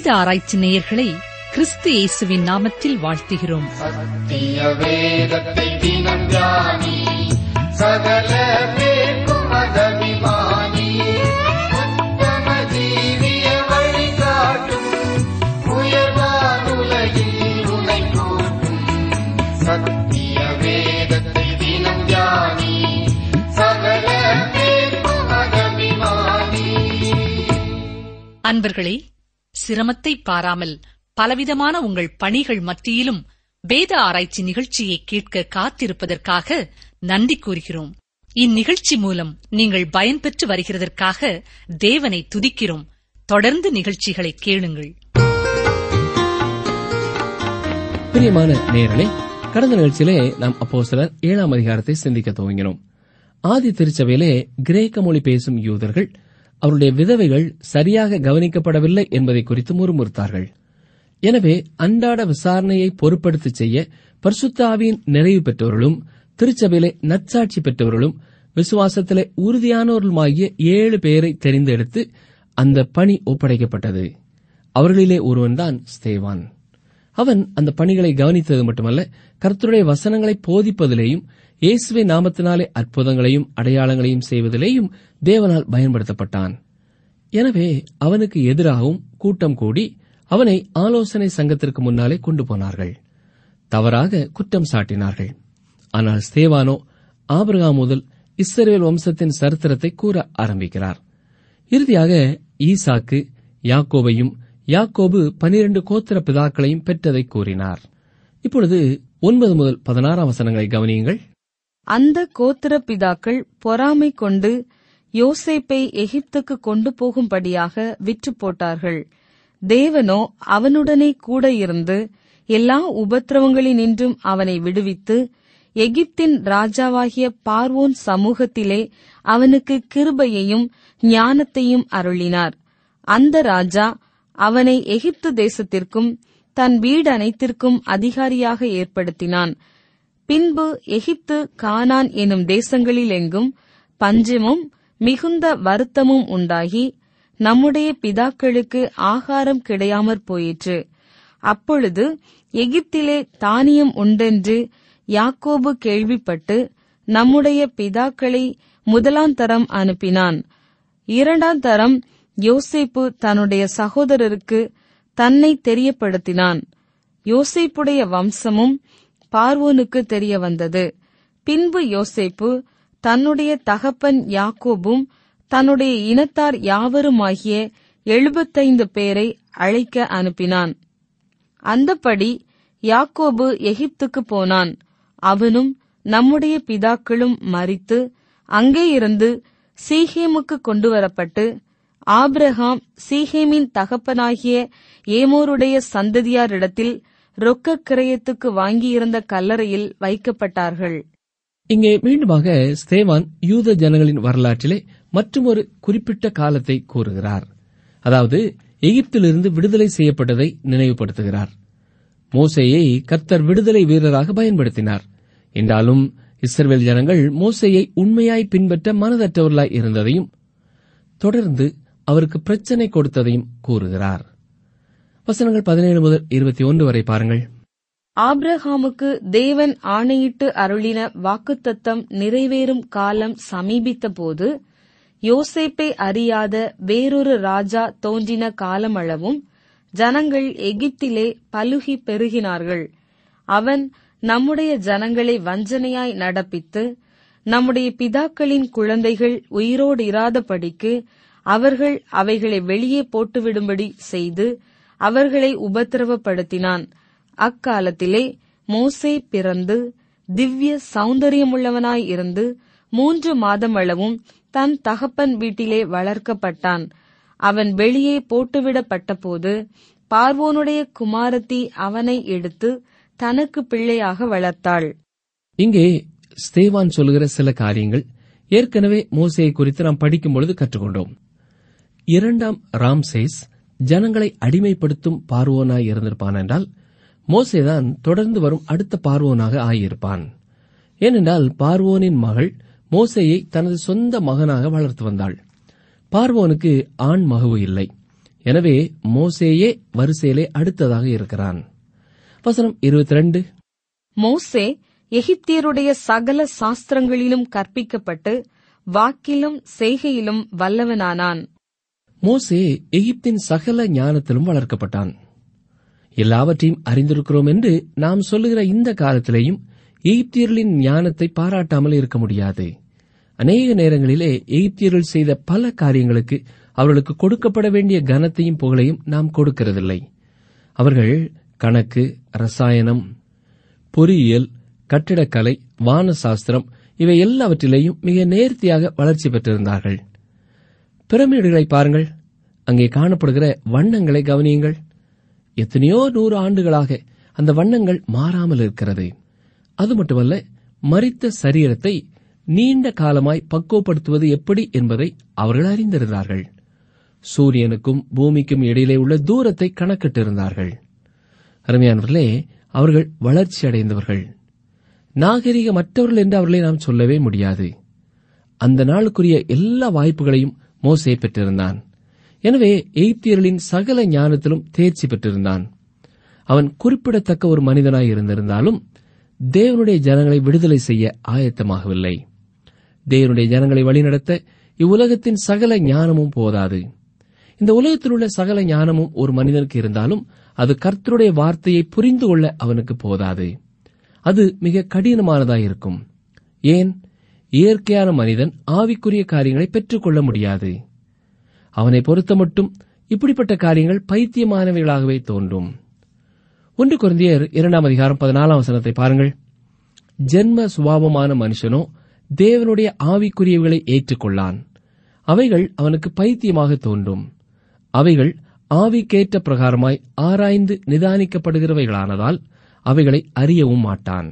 வேத ஆராய்ச்சி நேயர்களை கிறிஸ்து இயேசுவின் நாமத்தில் வாழ்த்துகிறோம் சத்திய வேதத்தை தினம் தியானி சகல பேர்க்கும் அதபிமானி உத்தம ஜீவிய வழிகாட்டும் உயர்வானுலகில் உனை கூட்டும் சத்திய வேதத்தை தினம் தியானி சகல பேர்க்கும் அதபிமானி அன்பர்களே சிரமத்தை பாராமல் பலவிதமான உங்கள் பணிகள் மத்தியிலும் வேத ஆராய்ச்சி நிகழ்ச்சியை கேட்க காத்திருப்பதற்காக நன்றி கூறுகிறோம் இந்நிகழ்ச்சி மூலம் நீங்கள் பயன்பெற்று வருகிறதற்காக தேவனை துதிக்கிறோம் தொடர்ந்து நிகழ்ச்சிகளை கேளுங்கள் பிரியமான நேயர்களே கடந்த நிகழ்ச்சியிலே நாம் அப்போ சிலர் ஏழாம் அதிகாரத்தை சிந்திக்க துவங்கினோம் ஆதி திருச்சபையிலே கிரேக்க மொழி பேசும் யூதர்கள் அவருடைய விதவைகள் சரியாக கவனிக்கப்படவில்லை என்பதை குறித்து முறுமுறுத்தார்கள் எனவே அன்றாட விசாரணையை பொறுப்படுத்தி செய்ய பரிசுத்த ஆவியின் நிறைவு பெற்றவர்களும் திருச்சபையிலே நற்சாட்சி பெற்றவர்களும் விசுவாசத்திலே உறுதியானவர்களுமாகிய ஏழு பேரை தெரிந்தெடுத்து அந்த பணி ஒப்படைக்கப்பட்டது அவர்களிலே ஒருவன்தான் ஸ்தேவான் அவன் அந்த பணிகளை கவனித்தது மட்டுமல்ல கர்த்தருடைய வசனங்களை போதிப்பதிலேயும் இயேசுவை நாமத்தினாலே அற்புதங்களையும் அடையாளங்களையும் செய்வதிலேயும் தேவனால் பயன்படுத்தப்பட்டான் எனவே அவனுக்கு எதிராகவும் கூட்டம் கூடி அவனை ஆலோசனை சங்கத்திற்கு முன்னாலே கொண்டு போனார்கள் தவறாக குற்றம் சாட்டினார்கள் ஆனால் ஸ்தேவானோ ஆபிரகாம் முதல் இஸ்ரவேல் வம்சத்தின் சரித்திரத்தை கூற ஆரம்பிக்கிறார் இறுதியாக ஈசாக்கு யாக்கோபையும் யாக்கோபு பனிரண்டு கோத்திர பிதாக்களையும் பெற்றதை கூறினார் இப்பொழுது ஒன்பது முதல் பதினாறாம் வசனங்களை கவனியுங்கள் அந்த கோத்திர பிதாக்கள் பொறாமை கொண்டு யோசேப்பை எகிப்துக்கு கொண்டு போகும்படியாக விற்று போட்டார்கள் தேவனோ அவனுடனே கூட இருந்து எல்லா உபத்திரவங்களினின்றும் அவனை விடுவித்து எகிப்தின் ராஜாவாகிய பார்வோன் சமூகத்திலே அவனுக்கு கிருபையையும் ஞானத்தையும் அருளினார் அந்த ராஜா அவனை எகிப்து தேசத்திற்கும் தன் வீடு அனைத்திற்கும் அதிகாரியாக ஏற்படுத்தினான் பின்பு எகிப்து கானான் எனும் தேசங்களிலெங்கும் பஞ்சமும் மிகுந்த வருத்தமும் உண்டாகி நம்முடைய பிதாக்களுக்கு ஆகாரம் கிடையாமற் போயிற்று அப்பொழுது எகிப்திலே தானியம் உண்டென்று யாக்கோபு கேள்விப்பட்டு நம்முடைய பிதாக்களை முதலாம் தரம் அனுப்பினான் இரண்டாம் தரம் யோசேப்பு தன்னுடைய சகோதரருக்கு தன்னை தெரியப்படுத்தினான் யோசேப்புடைய வம்சமும் பார்வோனுக்கு தெரிய வந்தது பின்பு யோசேப்பு தன்னுடைய தகப்பன் யாக்கோபும் தன்னுடைய இனத்தார் யாவருமாகிய எழுபத்தைந்து பேரை அழைக்க அனுப்பினான் அந்தப்படி யாக்கோபு எகிப்துக்கு போனான் அவனும் நம்முடைய பிதாக்களும் மரித்து அங்கே இருந்து சீகேமுக்கு கொண்டு வரப்பட்டு ஆபிரகாம் சீகேமின் தகப்பனாகிய ஏமோருடைய சந்ததியாரிடத்தில் ரொக்க கிரயத்துக்கு வாங்கியிருந்த கல்லறையில் வைக்கப்பட்டார்கள் இங்கே மீண்டுமாக ஸ்தேவான் யூத ஜனங்களின் வரலாற்றிலே மற்றுமொரு குறிப்பிட்ட காலத்தை கூறுகிறார் அதாவது எகிப்திலிருந்து விடுதலை செய்யப்பட்டதை நினைவுபடுத்துகிறார் மோசேயை கர்த்தர் விடுதலை வீரராக பயன்படுத்தினார் என்றாலும் இஸ்ரவேல் ஜனங்கள் மோசேயை உண்மையாய் பின்பற்ற மனதற்றவர்களாய் இருந்ததையும் தொடர்ந்து அவருக்கு பிரச்சனை கொடுத்ததையும் கூறுகிறார் வசனங்கள் பதினேழு முதல் இருபத்தி ஒன்று வரை பாருங்கள் ஆபிரகாமுக்கு தேவன் ஆணையிட்டு அருளின வாக்குத்தத்தம் நிறைவேறும் காலம் சமீபித்தபோது யோசேப்பை அறியாத வேறொரு ராஜா தோன்றின காலமளவும் ஜனங்கள் எகிப்திலே பலுகி பெருகினார்கள் அவன் நம்முடைய ஜனங்களை வஞ்சனையாய் நடப்பித்து நம்முடைய பிதாக்களின் குழந்தைகள் உயிரோடு இராதபடிக்கு அவர்கள் அவைகளை வெளியே போட்டுவிடும்படி செய்து அவர்களை உபத்திரவப்படுத்தினான் அக்காலத்திலே மோசே பிறந்து திவ்ய சௌந்தரியமுள்ளவனாய் இருந்து மூன்று மாதமளவும் தன் தகப்பன் வீட்டிலே வளர்க்கப்பட்டான் அவன் வெளியே போட்டுவிடப்பட்டபோது பார்வோனுடைய குமாரத்தி அவனை எடுத்து தனக்கு பிள்ளையாக வளர்த்தாள் இங்கே ஸ்தேவான் சொல்லுகிற சில காரியங்கள் ஏற்கனவே மோசேயை குறித்து நாம் படிக்கும் பொழுது கற்றுக்கொண்டோம் இரண்டாம் ராம்சேஸ் ஜனங்களை அடிமைப்படுத்தும் பார்வோனாய் இருந்திருப்பான் என்றால் மோசேதான் தொடர்ந்து வரும் அடுத்த பார்வோனாக ஆகியிருப்பான் ஏனென்றால் பார்வோனின் மகள் மோசேயை தனது சொந்த மகனாக வளர்த்து வந்தாள் பார்வோனுக்கு ஆண் மகவு இல்லை எனவே மோசேயே வரிசையிலே அடுத்ததாக இருக்கிறான் வசனம் இருபத்தி ரெண்டு மோசே எகிப்தியருடைய சகல சாஸ்திரங்களிலும் கற்பிக்கப்பட்டு வாக்கிலும் செய்கையிலும் வல்லவனானான் மோசே எகிப்தின் சகல ஞானத்திலும் வளர்க்கப்பட்டான் எல்லாவற்றையும் அறிந்திருக்கிறோம் என்று நாம் சொல்லுகிற இந்த காலத்திலேயும் எகிப்தியர்களின் ஞானத்தை பாராட்டாமல் இருக்க முடியாது அநேக நேரங்களிலே எகிப்தியர்கள் செய்த பல காரியங்களுக்கு அவர்களுக்கு கொடுக்கப்பட வேண்டிய கனத்தையும் புகழையும் நாம் கொடுக்கிறதில்லை அவர்கள் கணக்கு ரசாயனம் பொறியியல் கட்டிடக்கலை வானசாஸ்திரம் இவை எல்லாவற்றிலேயும் மிக நேர்த்தியாக வளர்ச்சி பெற்றிருந்தார்கள் பிரமிடுகளை பாருங்கள் அங்கே காணப்படுகிற வண்ணங்களை கவனியுங்கள் எத்தனையோ நூறு ஆண்டுகளாக அந்த வண்ணங்கள் மாறாமல் இருக்கிறது அது மட்டுமல்ல மரித்த சரீரத்தை நீண்ட காலமாய் பக்குவப்படுத்துவது எப்படி என்பதை அவர்கள் அறிந்திருந்தார்கள் சூரியனுக்கும் பூமிக்கும் இடையிலே உள்ள தூரத்தை கணக்கிட்டிருந்தார்கள் அருமையானவர்களே அவர்கள் வளர்ச்சி அடைந்தவர்கள் நாகரிகமற்றவர்கள் என்று அவர்களை நாம் சொல்லவே முடியாது அந்த நாளுக்குரிய எல்லா வாய்ப்புகளையும் மோசே பெற்றிருந்தான் எனவே எய்த்தியர்களின் சகல ஞானத்திலும் தேர்ச்சி பெற்றிருந்தான் அவன் குறிப்பிடத்தக்க ஒரு மனிதனாய் இருந்திருந்தாலும் தேவனுடைய ஜனங்களை விடுதலை செய்ய ஆயத்தமாகவில்லை தேவனுடைய ஜனங்களை வழிநடத்த இவ்வுலகத்தின் சகல ஞானமும் போதாது இந்த உலகத்தில் உள்ள சகல ஞானமும் ஒரு மனிதனுக்கு இருந்தாலும் அது கர்த்தருடைய வார்த்தையை புரிந்து கொள்ள அவனுக்கு போதாது அது மிக கடினமானதாயிருக்கும் ஏன் இயற்கையான மனிதன் ஆவிக்குரிய காரியங்களை பெற்றுக்கொள்ள முடியாது அவனை பொறுத்தமட்டும் இப்படிப்பட்ட காரியங்கள் பைத்தியமானவைகளாகவே தோன்றும் ஒன்று குருந்தியர் இரண்டாம் அதிகாரம் பதினாலாம் வசனத்தை பாருங்கள் ஜென்ம சுபாவமான மனுஷனோ தேவனுடைய ஆவிக்குரியவைகளை ஏற்றுக்கொள்ளான் அவைகள் அவனுக்கு பைத்தியமாக தோன்றும் அவைகள் ஆவிக்கேற்ற பிரகாரமாய் ஆராய்ந்து நிதானிக்கப்படுகிறவைகளானதால் அவைகளை அறியவும் மாட்டான்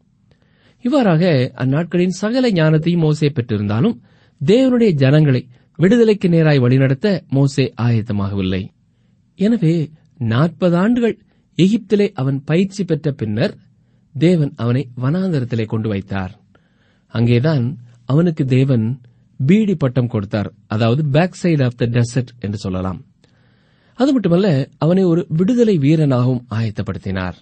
இவ்வாறாக அந்நாட்களின் சகல ஞானத்தையும் மோசே பெற்றிருந்தாலும் தேவனுடைய ஜனங்களை விடுதலைக்கு நேராய் வழிநடத்த மோசே ஆயத்தமாகவில்லை எனவே நாற்பது ஆண்டுகள் எகிப்திலே அவன் பயிற்சி பெற்ற பின்னர் தேவன் அவனை வனாந்தரத்திலே கொண்டு வைத்தார் அங்கேதான் அவனுக்கு தேவன் பீடி பட்டம் கொடுத்தார் அதாவது back side of the desert என்று சொல்லலாம் அது மட்டுமல்ல அவனை ஒரு விடுதலை வீரனாகவும் ஆயத்தப்படுத்தினார்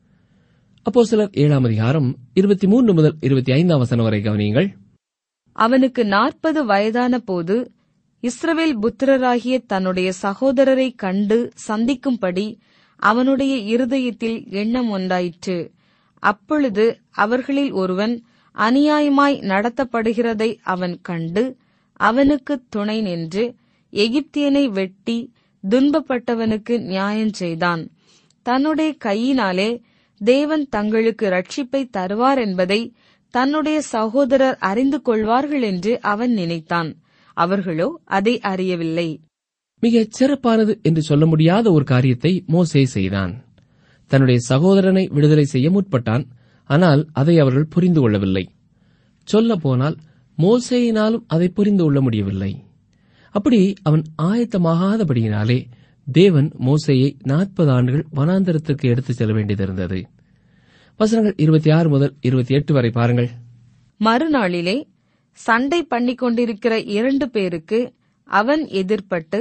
அப்போ சிலர் ஏழாம் அதிகாரம் இருபத்தி மூன்று முதல் இருபத்தி ஐந்தாம் வசனம் வரை கவனியுங்கள் அவனுக்கு நாற்பது வயதான போது இஸ்ரவேல் புத்திரராகிய தன்னுடைய சகோதரரை கண்டு சந்திக்கும்படி அவனுடைய இருதயத்தில் எண்ணம் உண்டாயிற்று அப்பொழுது அவர்களில் ஒருவன் அநியாயமாய் நடத்தப்படுகிறதை அவன் கண்டு அவனுக்கு துணை நின்று எகிப்தியனை வெட்டி துன்பப்பட்டவனுக்கு நியாயம் செய்தான் தன்னுடைய கையினாலே தேவன் தங்களுக்கு ரட்சிப்பை தருவார் என்பதை தன்னுடைய சகோதரர் அறிந்து கொள்வார்கள் என்று அவன் நினைத்தான் அவர்களோ அதை அறியவில்லை மிகச் சிறப்பானது என்று சொல்ல முடியாத ஒரு காரியத்தை மோசே செய்தான் தன்னுடைய சகோதரனை விடுதலை செய்ய முற்பட்டான் ஆனால் அதை அவர்கள் புரிந்து கொள்ளவில்லை சொல்ல போனால் மோசேயினாலும் அதை புரிந்து கொள்ள முடியவில்லை அப்படி அவன் ஆயத்தமாகாதபடியினாலே தேவன் மோசேயை நாற்பது ஆண்டுகள் வனாந்தரத்திற்கு எடுத்துச் செல்ல வேண்டியதிருந்தது வசனங்கள் இருபத்தி ஆறு முதல் இருபத்தி எட்டு வரை பாருங்கள் மறுநாளிலே சண்டை பண்ணிக் கொண்டிருக்கிற இரண்டு பேருக்கு அவன் எதிர்ப்பட்டு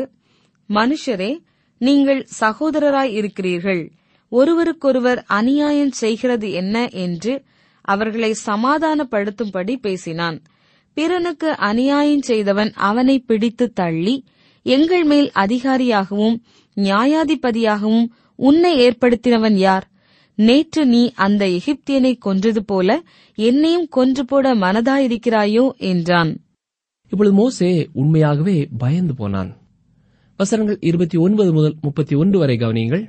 மனுஷரே நீங்கள் சகோதரராய் இருக்கிறீர்கள் ஒருவருக்கொருவர் அநியாயம் செய்கிறது என்ன என்று அவர்களை சமாதானப்படுத்தும்படி பேசினான் பிறனுக்கு அநியாயம் செய்தவன் அவனை பிடித்து தள்ளி எங்கள் மேல் அதிகாரியாகவும் நியாயாதிபதியாகவும் உன்னை ஏற்படுத்தினவன் யார் நேற்று நீ அந்த எகிப்தியனை கொன்றது போல என்னையும் கொன்று போட மனதாயிருக்கிறாயோ என்றான் இப்பொழுது மோசே உண்மையாகவே பயந்து போனான் வசனங்கள் இருபத்தி ஒன்பது முதல் முப்பத்தி ஒன்று வரை கவனியுங்கள்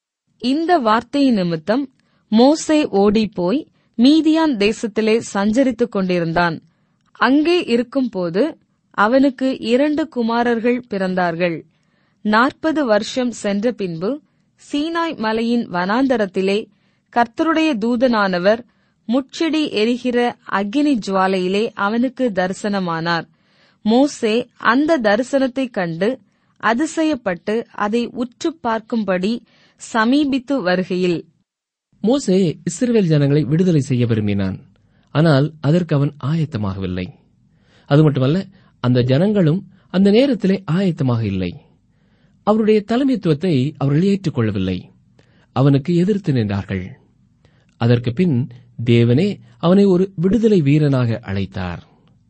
இந்த வார்த்தையின் நிமித்தம் மோசே ஓடிப்போய் மீதியான் தேசத்திலே சஞ்சரித்துக் கொண்டிருந்தான் அங்கே இருக்கும்போது அவனுக்கு இரண்டு குமாரர்கள் பிறந்தார்கள் நாற்பது வருஷம் சென்ற பின்பு சீனாய் மலையின் வனாந்தரத்திலே கர்த்தருடைய தூதனானவர் முச்செடி எரிகிற அக்கினி ஜுவாலையிலே அவனுக்கு தரிசனமானார் மோசே அந்த தரிசனத்தைக் கண்டு அதிசயப்பட்டு அதை உற்றுப் பார்க்கும்படி சமீபித்து வருகையில் மோசே இஸ்ரவேல் ஜனங்களை விடுதலை செய்ய விரும்பினான் ஆனால் அதற்கு அவன் ஆயத்தமாகவில்லை அது மட்டுமல்ல அந்த ஜனங்களும் அந்த நேரத்திலே ஆயத்தமாக இல்லை அவருடைய தலைமைத்துவத்தை அவர்கள் ஏற்றுக்கொள்ளவில்லை அவனுக்கு எதிர்த்து நின்றார்கள் அதற்கு பின் தேவனே அவனை ஒரு விடுதலை வீரனாக அழைத்தார்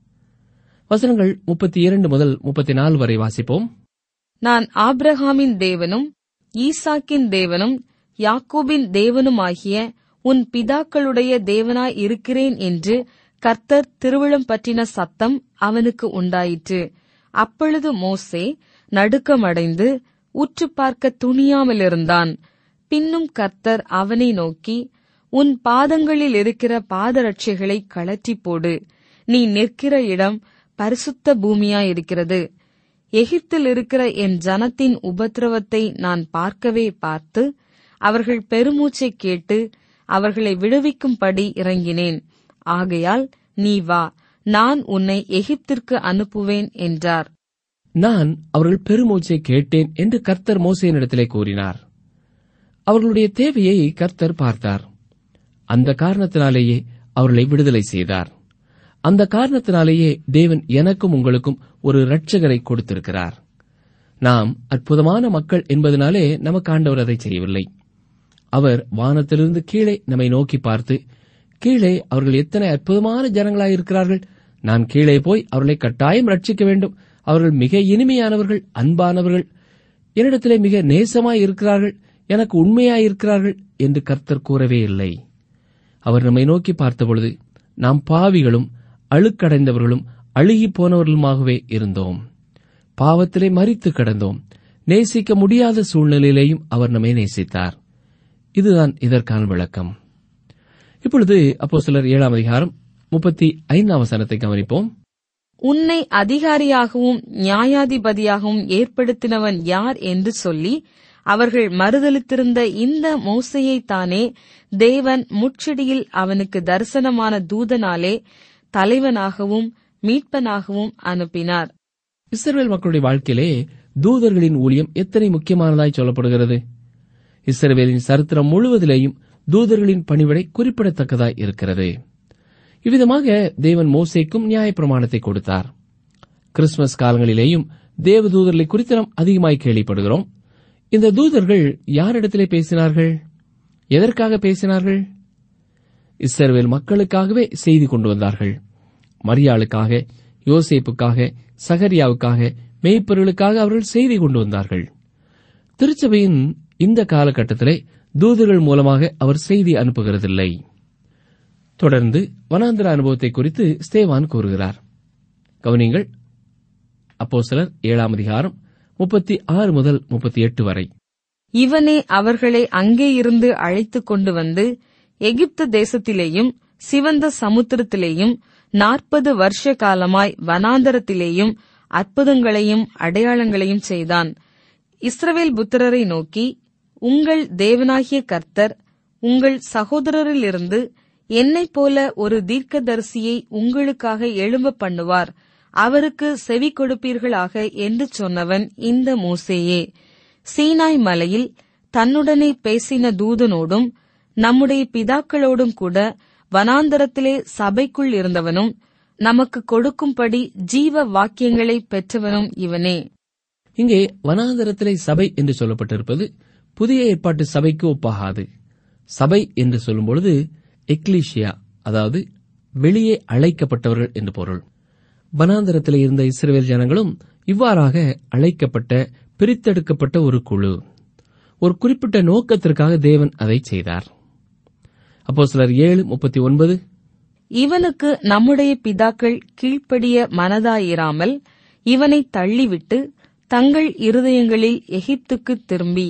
வசனங்கள் முப்பத்தி இரண்டு முதல் முப்பத்தி நாலு வரை வாசிப்போம் நான் ஆபிரகாமின் தேவனும் ஈசாக்கின் தேவனும் யாக்கோபின் தேவனுமாகிய உன் பிதாக்களுடைய தேவனாய் இருக்கிறேன் என்று கர்த்தர் திருவிழம் பற்றின சத்தம் அவனுக்கு உண்டாயிற்று அப்பொழுது மோசே நடுக்கமடைந்து உற்று பார்க்க துணியாமலிருந்தான் பின்னும் கர்த்தர் அவனை நோக்கி உன் பாதங்களில் இருக்கிற பாதரட்சைகளை கழற்றி போடு நீ நிற்கிற இடம் பரிசுத்த பூமியாயிருக்கிறது எகிப்தில் இருக்கிற என் ஜனத்தின் உபத்திரவத்தை நான் பார்க்கவே பார்த்து அவர்கள் பெருமூச்சை கேட்டு அவர்களை விடுவிக்கும்படி இறங்கினேன் ஆகையால் நீ வா நான் உன்னை எகிப்திற்கு அனுப்புவேன் என்றார் நான் அவர்கள் பெருமூச்சை கேட்டேன் என்று கர்த்தர் மோசேனிடத்திலே கூறினார் அவர்களுடைய தேவையை கர்த்தர் பார்த்தார் அந்த காரணத்தினாலேயே அவர்களை விடுதலை செய்தார் அந்த காரணத்தினாலேயே தேவன் எனக்கும் உங்களுக்கும் ஒரு இரட்சகரை கொடுத்திருக்கிறார் நாம் அற்புதமான மக்கள் என்பதனாலே நமக்கு ஆண்டவர் அதை செய்யவில்லை அவர் வானத்திலிருந்து கீழே நம்மை நோக்கி பார்த்து கீழே அவர்கள் எத்தனை அற்புதமான ஜனங்களாயிருக்கிறார்கள் நான் கீழே போய் அவர்களை கட்டாயம் ரட்சிக்க வேண்டும் அவர்கள் மிக இனிமையானவர்கள் அன்பானவர்கள் என்னிடத்திலே மிக நேசமாய் இருக்கிறார்கள் எனக்கு உண்மையாயிருக்கிறார்கள் என்று கர்த்தர் கூறவே இல்லை அவர் நம்மை நோக்கி பார்த்தபொழுது நாம் பாவிகளும் அழுக்கடைந்தவர்களும் அழுகிப் போனவர்களுமாகவே இருந்தோம் பாவத்திலே மறித்து கிடந்தோம் நேசிக்க முடியாத சூழ்நிலையிலேயும் அவர் நம்மை நேசித்தார் இதுதான் இதற்கான விளக்கம் இப்பொழுது அப்போ சிலர் ஏழாம் அதிகாரம் முப்பத்தி ஐந்தாம் வசனத்தை கவனிப்போம் உன்னை அதிகாரியாகவும் நியாயாதிபதியாகவும் ஏற்படுத்தினவன் யார் என்று சொல்லி அவர்கள் மறுதலித்திருந்த இந்த மோசையைத்தானே தேவன் முச்செடியில் அவனுக்கு தரிசனமான தூதனாலே தலைவனாகவும் மீட்பனாகவும் அனுப்பினார் இஸ்ரவேல் மக்களுடைய வாழ்க்கையிலே தூதர்களின் ஊழியம் எத்தனை முக்கியமானதாய் சொல்லப்படுகிறது இஸ்ரவேலின் சரித்திரம் முழுவதிலேயும் தூதர்களின் பணிவிடை குறிப்பிடத்தக்கதாய் இருக்கிறது இவ்விதமாக தேவன் மோசேக்கும் நியாயப்பிரமாணத்தை கொடுத்தார் கிறிஸ்துமஸ் காலங்களிலேயும் தேவ தூதர்களை குறித்து நாம் அதிகமாய் கேள்விப்படுகிறோம் இந்த தூதர்கள் யாரிடத்திலே பேசினார்கள் எதற்காக பேசினார்கள் இஸ்ரவேல் மக்களுக்காகவே செய்தி கொண்டு வந்தார்கள் மரியாளுக்காக யோசேப்புக்காக சகரியாவுக்காக மேய்ப்பொருளுக்காக அவர்கள் செய்தி கொண்டு வந்தார்கள் திருச்சபையின் இந்த காலகட்டத்திலே தூதர்கள் மூலமாக அவர் செய்தி அனுப்புகிறதில்லை தொடர்ந்து வனாந்திர அனுபவத்தை குறித்து ஸ்தேவான் கூறுகிறார் கவனிங்கள் அப்போ சிலர் ஏழாம் அதிகாரம் முப்பத்தி ஆறு முதல் முப்பத்தி எட்டு வரை இவனே அவர்களை அங்கே இருந்து அழைத்துக் கொண்டு வந்து எகிப்து தேசத்திலேயும் சிவந்த சமுத்திரத்திலேயும் நாற்பது வருஷ காலமாய் வனாந்தரத்திலேயும் அற்புதங்களையும் அடையாளங்களையும் செய்தான் இஸ்ரவேல் புத்திரரை நோக்கி உங்கள் தேவனாகிய கர்த்தர் உங்கள் சகோதரரிலிருந்து என்னைப் போல ஒரு தீர்க்கதரிசியை உங்களுக்காக எழும்ப பண்ணுவார் அவருக்கு செவி கொடுப்பீர்களாக என்று சொன்னவன் இந்த மோசேயே சீனாய் மலையில் தன்னுடனே பேசின தூதனோடும் நம்முடைய பிதாக்களோடும் கூட வனாந்தரத்திலே சபைக்குள் இருந்தவனும் நமக்கு கொடுக்கும்படி ஜீவ வாக்கியங்களை பெற்றவனும் இவனே இங்கே வனாந்தரத்திலே சபை என்று சொல்லப்பட்டிருப்பது புதிய ஏற்பாட்டு சபைக்கு ஒப்பாகாது சபை என்று சொல்லும்பொழுது எக்லீஷியா அதாவது வெளியே அழைக்கப்பட்டவர்கள் என்று பொருள் வனாந்தரத்திலே இருந்த இஸ்ரவேல் ஜனங்களும் இவ்வாறாக அழைக்கப்பட்ட பிரித்தெடுக்கப்பட்ட ஒரு குழு ஒரு குறிப்பிட்ட நோக்கத்திற்காக தேவன் அதை செய்தார் அப்போ சிலர் ஏழு முப்பத்தி ஒன்பது இவனுக்கு நம்முடைய பிதாக்கள் கீழ்ப்படிய மனதாயிராமல் இவனை தள்ளிவிட்டு தங்கள் இருதயங்களில் எகிப்துக்கு திரும்பி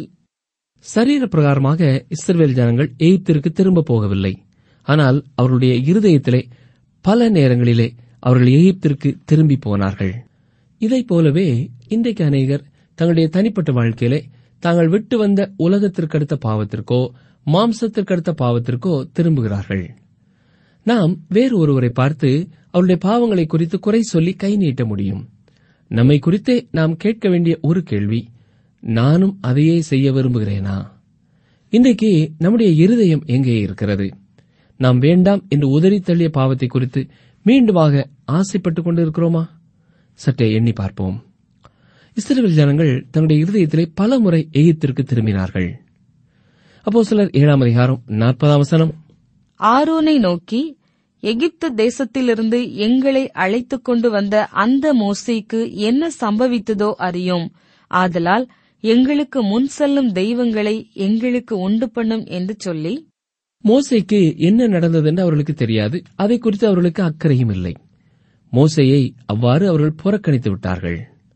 சரீர பிரகாரமாக இஸ்ரவேல் ஜனங்கள் எகிப்திற்கு திரும்ப போகவில்லை ஆனால் அவர்களுடைய இருதயத்திலே பல நேரங்களிலே அவர்கள் எகிப்திற்கு திரும்பி போனார்கள் இதைப் போலவே இன்றைக்கு அநேகர் தங்களுடைய தனிப்பட்ட வாழ்க்கையிலே தாங்கள் விட்டு வந்த உலகத்திற்கடுத்த பாவத்திற்கோ மாம்சத்திற்கடுத்த பாவத்திற்கோ திரும்புகிறார்கள் நாம் வேறு ஒருவரை பார்த்து அவருடைய பாவங்களை குறித்து குறை சொல்லி கை நீட்ட முடியும் நம்மை குறித்தே நாம் கேட்க வேண்டிய ஒரு கேள்வி நானும் அதையே செய்ய விரும்புகிறேனா இன்றைக்கு நம்முடைய இருதயம் எங்கே இருக்கிறது நாம் வேண்டாம் என்று உதறி தள்ளிய பாவத்தை குறித்து மீண்டுமாக ஆசைப்பட்டுக் கொண்டிருக்கிறோமா சற்றே எண்ணி பார்ப்போம் இஸ்ரேல் ஜனங்கள் தங்களுடைய இருதயத்திலே பல முறை எகிப்திற்கு திரும்பினார்கள் அப்போ சிலர் ஏழாம் அதிகாரம் நாற்பதாம் வசனம் ஆரோனை நோக்கி எகிப்து தேசத்திலிருந்து எங்களை அழைத்துக் கொண்டு வந்த அந்த மோசேக்கு என்ன சம்பவித்ததோ அறியோம் ஆதலால் எங்களுக்கு முன் செல்லும் தெய்வங்களை எங்களுக்கு உண்டு பண்ணும் என்று சொல்லி மோசேக்கு என்ன நடந்தது என்று அவர்களுக்கு தெரியாது அதை குறித்து அவர்களுக்கு அக்கறையும் இல்லை மோசேயை அவ்வாறு அவர்கள் புறக்கணித்து விட்டார்கள்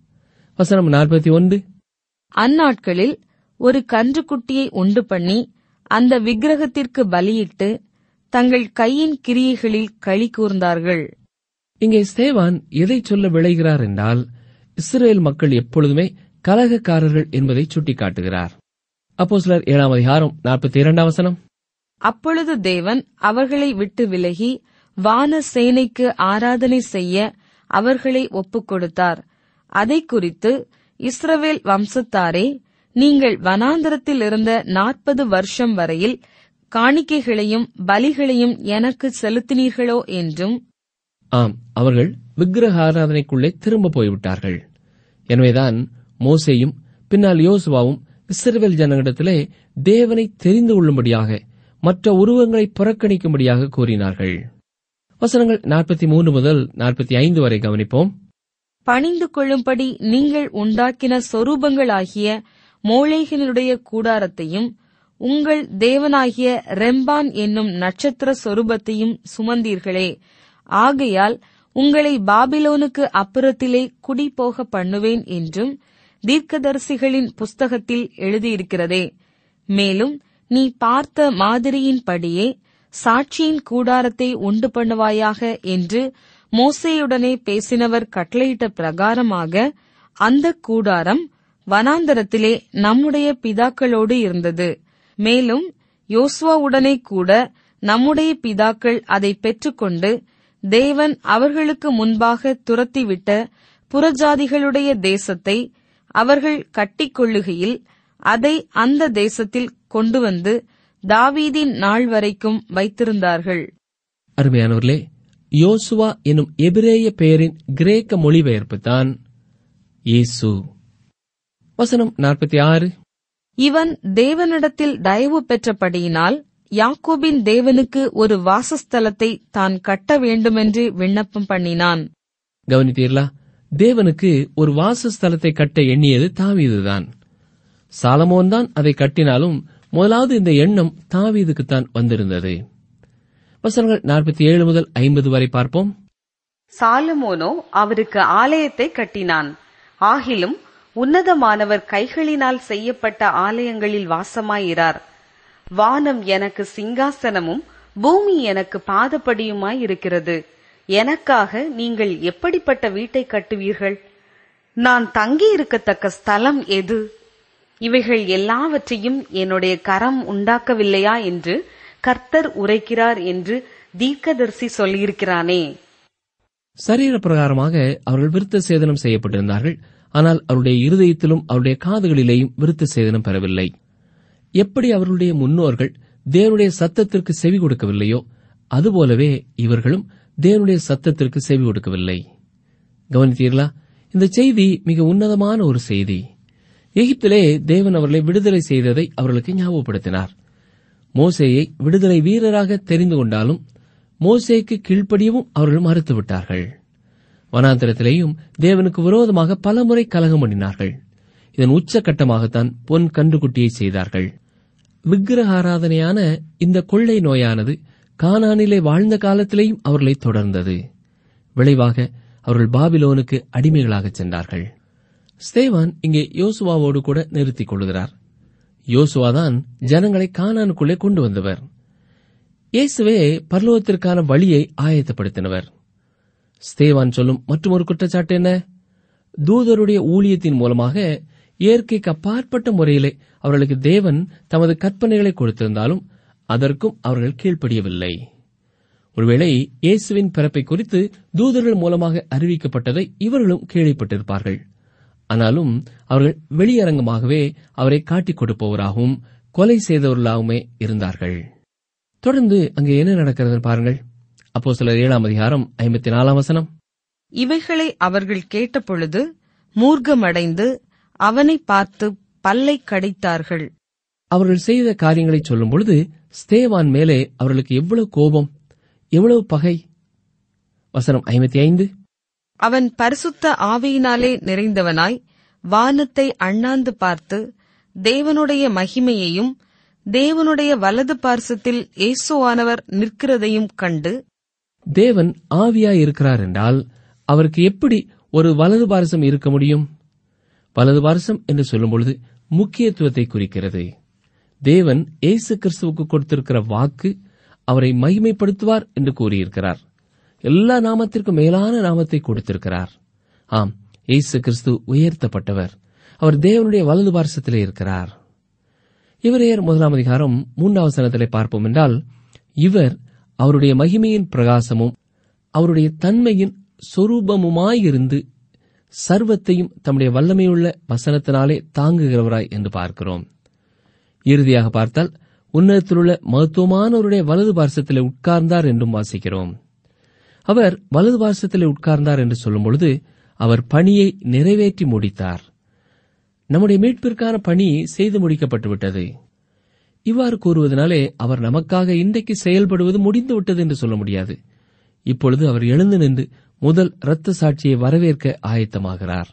வசனம் நாற்பத்தி ஒன்று அந்நாட்களில் ஒரு கன்றுக்குட்டியை உண்டு பண்ணி அந்த விக்கிரகத்திற்கு பலியிட்டு தங்கள் கையின் கிரியைகளில் களி கூர்ந்தார்கள் இங்கே ஸ்தேவான் எதை சொல்ல விளைகிறார் என்றால் இஸ்ரேல் மக்கள் எப்பொழுதுமே கலகக்காரர்கள் என்பதை சுட்டிக்காட்டுகிறார் அப்போ சிலர் ஏழாம் அதிகாரம் நாற்பத்தி இரண்டாம் வசனம் அப்பொழுது தேவன் அவர்களை விட்டு விலகி வான சேனைக்கு ஆராதனை செய்ய அவர்களை ஒப்புக் கொடுத்தார் அதை குறித்து இஸ்ரவேல் வம்சத்தாரே நீங்கள் வனாந்தரத்தில் இருந்த நாற்பது வருஷம் வரையில் காணிக்கைகளையும் பலிகளையும் எனக்கு செலுத்தினீர்களோ என்றும் ஆம் அவர்கள் விக்கிரக ஆராதனைக்குள்ளே திரும்ப போய்விட்டார்கள் எனவேதான் மோசேயும் பின்னால் யோசுவாவும் இஸ்ரவேல் ஜனங்களிடத்திலே தேவனை தெரிந்து கொள்ளும்படியாக மற்ற உருவங்களை புறக்கணிக்கும்படியாக கூறினார்கள் வசனங்கள் நாற்பத்தி மூன்று முதல் நாற்பத்தி ஐந்து வரை கவனிப்போம் பணிந்து கொள்ளும்படி நீங்கள் உண்டாக்கின சொரூபங்களாகிய மோளேகனுடைய கூடாரத்தையும் உங்கள் தேவனாகிய ரெம்பான் என்னும் நட்சத்திர சொரூபத்தையும் சுமந்தீர்களே ஆகையால் உங்களை பாபிலோனுக்கு அப்புறத்திலே குடிபோக பண்ணுவேன் என்றும் தீர்க்கதரிசிகளின் புஸ்தகத்தில் எழுதியிருக்கிறதே மேலும் நீ பார்த்த மாதிரியின்படியே சாட்சியின் கூடாரத்தை உண்டு பண்ணுவாயாக என்று மோசேயுடனே பேசினவர் கட்டளையிட்ட பிரகாரமாக அந்த கூடாரம் வனாந்தரத்திலே நம்முடைய பிதாக்களோடு இருந்தது மேலும் யோசுவாவுடனே கூட நம்முடைய பிதாக்கள் அதை பெற்றுக்கொண்டு தேவன் அவர்களுக்கு முன்பாக துரத்திவிட்ட புறஜாதிகளுடைய தேசத்தை அவர்கள் கட்டிக்கொள்ளுகையில் அதை அந்த தேசத்தில் கொண்டு வந்து தாவீதின் நாள் வரைக்கும் வைத்திருந்தார்கள் அருமையானவர்களே யோசுவா என்னும் எபிரேய பெயரின் கிரேக்க மொழிபெயர்ப்பு தான் இயேசு வசனம் நாற்பத்தி ஆறு இவன் தேவனிடத்தில் தயவு பெற்றபடியினால் யாக்கோபின் தேவனுக்கு ஒரு வாசஸ்தலத்தை தான் கட்ட வேண்டுமென்று விண்ணப்பம் பண்ணினான் கவனித்தீர்களா தேவனுக்கு ஒரு வாசஸ்தலத்தை கட்ட எண்ணியது தாவீதுதான் சாலமோன் தான் அதை கட்டினாலும் முதலாவது இந்த எண்ணம் தாவீதுக்குத்தான் வந்திருந்தது வசனங்கள் நாற்பத்தி ஏழு முதல் ஐம்பது வரை பார்ப்போம் சாலமோனோ அவருக்கு ஆலயத்தை கட்டினான் ஆகிலும் உன்னதமானவர் கைகளினால் செய்யப்பட்ட ஆலயங்களில் வாசமாயிரார் வானம் எனக்கு சிங்காசனமும் பூமி எனக்கு பாதப்படியுமாய் இருக்கிறது எனக்காக நீங்கள் எப்படிப்பட்ட வீட்டை கட்டுவீர்கள் நான் தங்கி இருக்கத்தக்க ஸ்தலம் எது இவைகள் எல்லாவற்றையும் என்னுடைய கரம் உண்டாக்கவில்லையா என்று கர்த்தர் உரைக்கிறார் என்று தீர்க்கதரிசி சொல்லியிருக்கிறானே சரீர பிரகாரமாக அவர்கள் விருத்த சேதனம் செய்யப்பட்டிருந்தார்கள் ஆனால் அவருடைய இருதயத்திலும் அவருடைய காதுகளிலேயும் விருத்த சேதனம் பெறவில்லை எப்படி அவர்களுடைய முன்னோர்கள் தேவனுடைய சத்தத்திற்கு செவி கொடுக்கவில்லையோ அதுபோலவே இவர்களும் தேவனுடைய சத்தத்திற்கு செவி கொடுக்கவில்லை கவனித்தீர்களா இந்த செய்தி மிக உன்னதமான ஒரு செய்தி எகிப்திலே தேவன் அவர்களை விடுதலை செய்ததை அவர்களுக்கு ஞாபகப்படுத்தினார் மோசேயை விடுதலை வீரராக தெரிந்து கொண்டாலும் மோசேக்கு கீழ்ப்படியவும் அவர்கள் மறுத்துவிட்டார்கள் வனாந்தரத்திலேயும் தேவனுக்கு விரோதமாக பலமுறை கலகம் பண்ணினார்கள் இதன் உச்சகட்டமாகத்தான் பொன் கன்றுக்குட்டியை செய்தார்கள் விக்கிரக ஆராதனையான இந்த கொள்ளை நோயானது கானானிலே வாழ்ந்த காலத்திலேயும் அவர்களை தொடர்ந்தது விளைவாக அவர்கள் பாபிலோனுக்கு அடிமைகளாகச் சென்றார்கள் ஸ்தேவான் இங்கே யோசுவாவோடு கூட நிறுத்திக் கொள்கிறார் யோசுவாதான் ஜனங்களை கானானுக்குள்ளே கொண்டு வந்தவர் இயேசுவே பரலோகத்திற்கான வழியை ஆயத்தப்படுத்தினவர் ஸ்தேவான் சொல்லும் மற்றொரு குற்றச்சாட்டு என்ன தூதருடைய ஊழியத்தின் மூலமாக இயற்கைக்கு அப்பாற்பட்ட முறையிலே அவர்களுக்கு தேவன் தமது கற்பனைகளை கொடுத்திருந்தாலும் அதற்கும் அவர்கள் கீழ்ப்படியவில்லை ஒருவேளை இயேசுவின் பிறப்பை குறித்து தூதர்கள் மூலமாக அறிவிக்கப்பட்டதை இவர்களும் கேள்விப்பட்டிருப்பார்கள் ஆனாலும் அவர்கள் வெளியரங்கமாகவே அவரை காட்டிக் கொடுப்பவராகவும் கொலை செய்தவர்களாகவுமே இருந்தார்கள் தொடர்ந்து அங்கே என்ன நடக்கிறது பாருங்கள் அப்போ சிலர் ஏழாம் அதிகாரம் ஐம்பத்தி நாலாம் வசனம் இவைகளை அவர்கள் கேட்டபொழுது மூர்க்கமடைந்து அவனை பார்த்து பல்லை கடித்தார்கள் அவர்கள் செய்த காரியங்களை சொல்லும் பொழுது ஸ்தேவான் மேலே அவர்களுக்கு எவ்வளவு கோபம் எவ்வளவு பகை வசனம் ஐம்பத்தி ஐந்து அவன் பரிசுத்த ஆவியினாலே நிறைந்தவனாய் வானத்தை அண்ணாந்து பார்த்து தேவனுடைய மகிமையையும் தேவனுடைய வலது பார்சத்தில் இயேசுவானவர் நிற்கிறதையும் கண்டு தேவன் ஆவியாய் இருக்கிறார் என்றால் அவருக்கு எப்படி ஒரு வலது பாரசம் இருக்க முடியும் வலது பாரசம் என்று சொல்லும் பொழுது முக்கியத்துவத்தை குறிக்கிறது தேவன் இயேசு கிறிஸ்துவுக்கு கொடுத்திருக்கிற வாக்கு அவரை மகிமைப்படுத்துவார் என்று கூறியிருக்கிறார் எல்லா நாமத்திற்கும் மேலான நாமத்தை கொடுத்திருக்கிறார் ஆம் இயேசு கிறிஸ்து உயர்த்தப்பட்டவர் அவர் தேவனுடைய வலது பாரசத்திலே இருக்கிறார் இவரையர் முதலாம் அதிகாரம் மூன்றாம் வசனத்திலே பார்ப்போம் என்றால் இவர் அவருடைய மகிமையின் பிரகாசமும் அவருடைய தன்மையின் சொரூபமுமாயிருந்து சர்வத்தையும் தம்முடைய வல்லமையுள்ள வசனத்தினாலே தாங்குகிறவராய் என்று பார்க்கிறோம் இறுதியாக பார்த்தால் உன்னதத்திலுள்ள மகத்துவமானவருடைய வலது பார்சத்திலே உட்கார்ந்தார் என்றும் வாசிக்கிறோம் அவர் வலது பார்சத்திலே உட்கார்ந்தார் என்று சொல்லும் பொழுது அவர் பணியை நிறைவேற்றி முடித்தார் நம்முடைய மீட்பிற்கான பணி செய்து முடிக்கப்பட்டு விட்டது இவ்வாறு கூறுவதனாலே அவர் நமக்காக இன்றைக்கு செயல்படுவது முடிந்து விட்டது என்று சொல்ல முடியாது இப்பொழுது அவர் எழுந்து நின்று முதல் இரத்த சாட்சியை வரவேற்க ஆயத்தமாகிறார்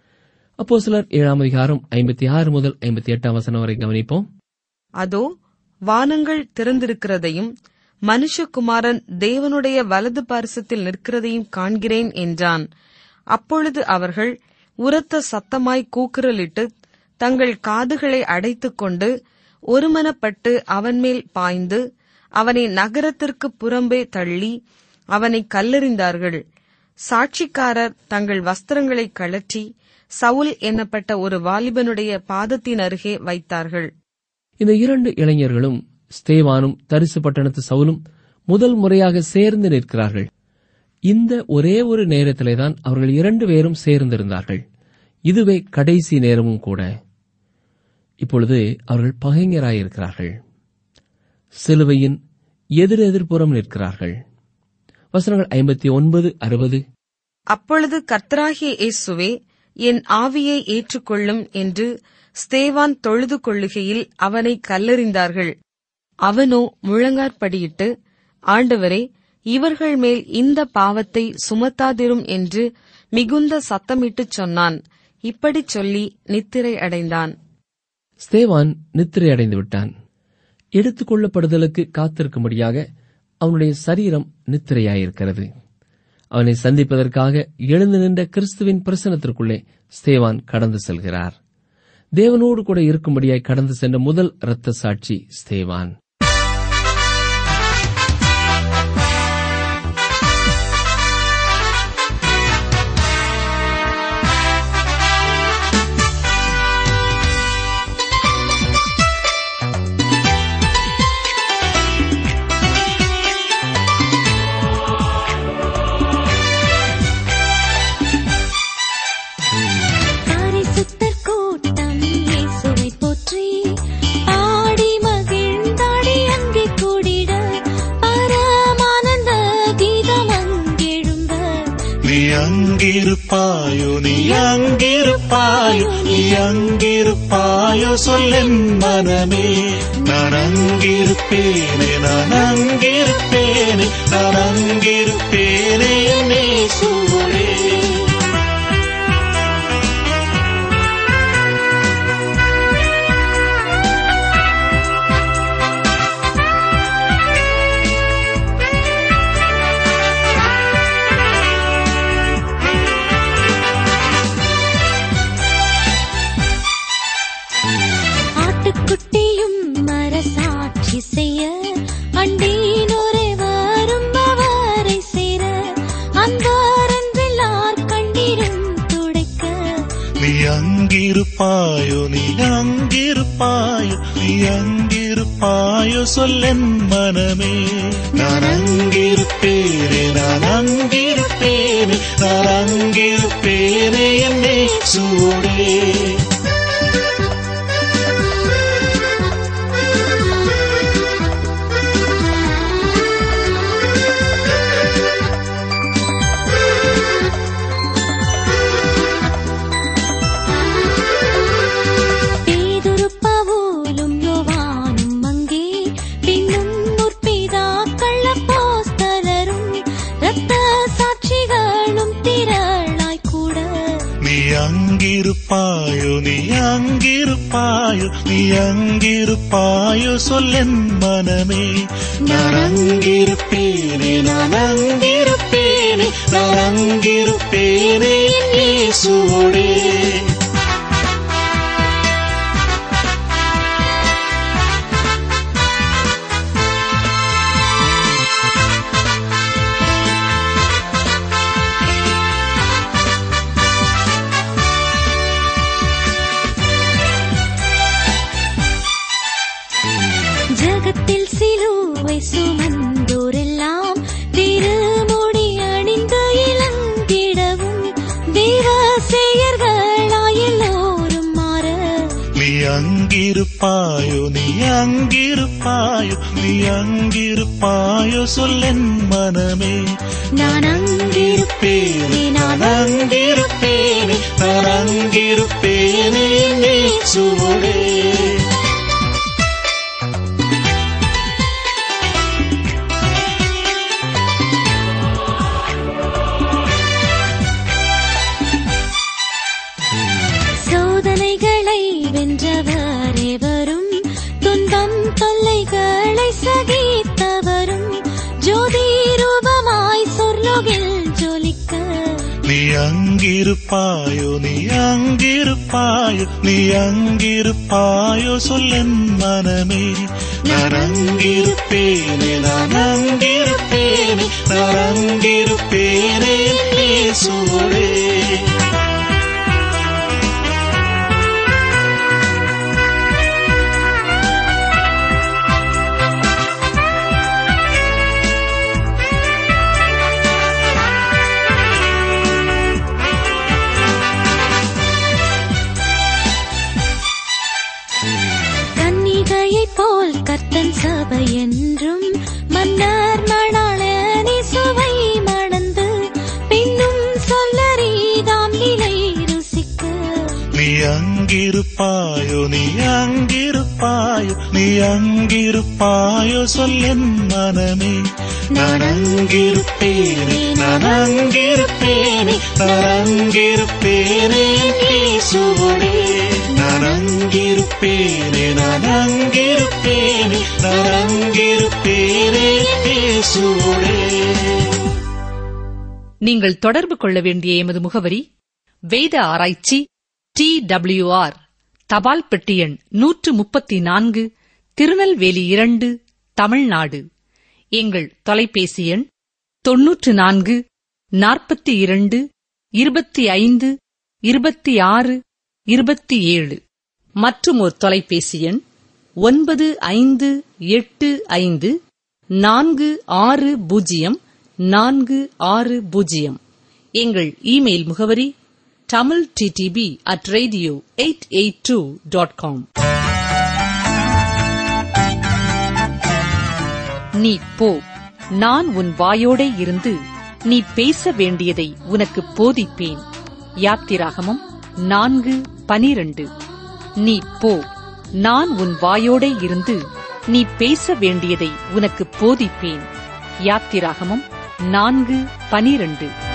அப்போ சிலர் ஏழாம் அதிகாரம் ஐம்பத்தி ஆறு முதல் ஐம்பத்தி எட்டாம் வசனம் வரை கவனிப்போம் அதோ வானங்கள் திறந்திருக்கிறதையும் மனுஷகுமாரன் தேவனுடைய வலது பார்சத்தில் நிற்கிறதையும் காண்கிறேன் என்றான் அப்பொழுது அவர்கள் உரத்த சத்தமாய் கூக்குரலிட்டு தங்கள் காதுகளை அடைத்துக் கொண்டு ஒருமனப்பட்டு அவன் மேல் பாய்ந்து அவனை நகரத்திற்கு புறம்பே தள்ளி அவனை கல்லெறிந்தார்கள் சாட்சிக்காரர் தங்கள் வஸ்திரங்களை கழற்றி சவுல் என்னப்பட்ட ஒரு வாலிபனுடைய பாதத்தின் அருகே வைத்தார்கள் இந்த இரண்டு இளைஞர்களும் ஸ்தேவானும் தரிசு பட்டணத்து சவுலும் முதல் முறையாக சேர்ந்து நிற்கிறார்கள் இந்த ஒரே ஒரு நேரத்திலேதான் அவர்கள் இரண்டு பேரும் சேர்ந்திருந்தார்கள் இதுவே கடைசி நேரமும் கூட இப்பொழுது அவர்கள் பகைஞராயிருக்கிறார்கள் சிலுவையின் எதிரெதிர்ப்புறம் நிற்கிறார்கள் வசனங்கள் ஐம்பத்தி ஒன்பது அறுபது அப்பொழுது கர்த்தராகிய இயேசுவே என் ஆவியை ஏற்றுக்கொள்ளும் என்று ஸ்தேவான் தொழுது கொள்ளுகையில் அவனை கல்லெறிந்தார்கள் அவனோ முழங்காற்படியிட்டு ஆண்டவரே இவர்கள் மேல் இந்த பாவத்தை சுமத்தாதிரும் என்று மிகுந்த சத்தமிட்டுச் சொன்னான் இப்படிச் சொல்லி நித்திரை அடைந்தான் ஸ்தேவான் நித்திரை அடைந்து விட்டான் எடுத்துக் கொள்ளப்படுதலுக்கு காத்திருக்கும்படியாக அவனுடைய சரீரம் நித்திரையாயிருக்கிறது அவனை சந்திப்பதற்காக எழுந்து நின்ற கிறிஸ்துவின் பிரசனத்திற்குள்ளே ஸ்தேவான் கடந்து செல்கிறார் தேவனோடு கூட இருக்கும்படியாய் கடந்து சென்ற முதல் இரத்த சாட்சி ஸ்தேவான் பரிசுத்தர் கூட்டம் இயேசுவை போற்றி பாடி மகிழ்ந்தாடி அங்கே கூடிட பரமானந்த கீதம் அங்கெழும்ப நீ அங்கிருப்பாயோ நீ அங்கிருப்பாயோ நீ அங்கிருப்பாயோ சொல்லென் மனமே நான் அங்கிருப்பேனே நான் அங்கிருப்பேனே நான் அங்கிருப்பேனே என்னே சூழலே ஆட்டுக்குட்டியும் மரசாட்சி செய்ய அண்டீனோரே வரும் அவரை சேர அன்பாரென்றெல்லார் கண்ணீரும் துடைக்க நீ அங்கிருப்பாயோ நீ அங்கிருப்பாயோ நீ அங்கிருப்பாயோ சொல்லென் மனமே நான் அங்கிருப்பேனே நான் அங்கிருப்பேனே நான் அங்கிருப்பேனே என்னே சூடே நீ அங்கிருப்பாயோ சொல்லென் மனமே நான் அங்கிருப்பேனே நான் அங்கிருப்பேனே நான் அங்கிருப்பேனே என் இயேசுவோடே ஜகத்தில் சிலுவை சுமந்தோரெல்லாம் திருமுடி அணிந்து இளங்கிடவும் தேவ செயர்களாயெல்லோரும் மாற நீ அங்கிருப்பாயோ நீ அங்கிருப்பாயோ நீ அங்கிருப்பாயோ சொல்லென் மனமே நான் அங்கிருப்பேனே நான் அங்கிருப்பேனே நான் அங்கிருப்பேனே என் இயேசுவோடே சோதனைகளை வென்றவர் எவரும் துன்பம் தொல்லைகளை சகித்தவரும் ஜோதி ரூபமாய் சொர்லோகில் ஜொலிக்க நீ அங்கிருப்பாயோ நீ அங்கிருப்பாயோ நீ அங்கிருப்பாயோ சொல்லென் மனமே நான் அங்கிருப்பேனே நான் அங்கிருப்பேனே நான் அங்கிருப்பேனே என் இயேசுவோடே கன்னிகையைப் போல் கர்த்தன் சபை என்றும் மன்னர் மணாளனி சுவை மணந்து பின்னும் சொல்லரீதாம் நிலை ருசிக்க நீ அங்கிருப்பாயோ நீ அங்கிருப்பாயோ நீ அங்கிருப்பாயோ சொல்லென் மனமே நான் அங்கிருப்பேனே நான் அங்கிருப்பேனே நான் அங்கிருப்பேனே என் இயேசுவோடே நான் அங்கிருப்பேனே நான் அங்கிருப்பேனே நான் அங்கிருப்பேனே என் இயேசுவோடே நீங்கள் தொடர்பு கொள்ள வேண்டிய எமது முகவரி வேத ஆராய்ச்சி டி டபிள்யூஆர் தபால் பெட்டி எண் நூற்று முப்பத்தி நான்கு திருநெல்வேலி இரண்டு தமிழ்நாடு எங்கள் தொலைபேசி எண் தொன்னூற்று நான்கு நாற்பத்தி இரண்டு இருபத்தி ஐந்து இருபத்தி ஆறு இருபத்தி ஏழு மற்றும் ஒரு தொலைபேசி எண் ஒன்பது ஐந்து எட்டு ஐந்து நான்கு ஆறு பூஜ்ஜியம் நான்கு ஆறு பூஜ்ஜியம் எங்கள் இமெயில் முகவரி Tamil DTP at radio eight eight two dot com நீ போ நான் உன் வாயோடே இருந்து நீ பேச வேண்டியதை உனக்கு போதிப்பேன் யாத்திராகமம் நான்கு பனிரண்டு நீ போ நான் உன் வாயோடே இருந்து நீ பேச வேண்டியதை உனக்கு போதிப்பேன் யாத்திராகமம் நான்கு பனிரண்டு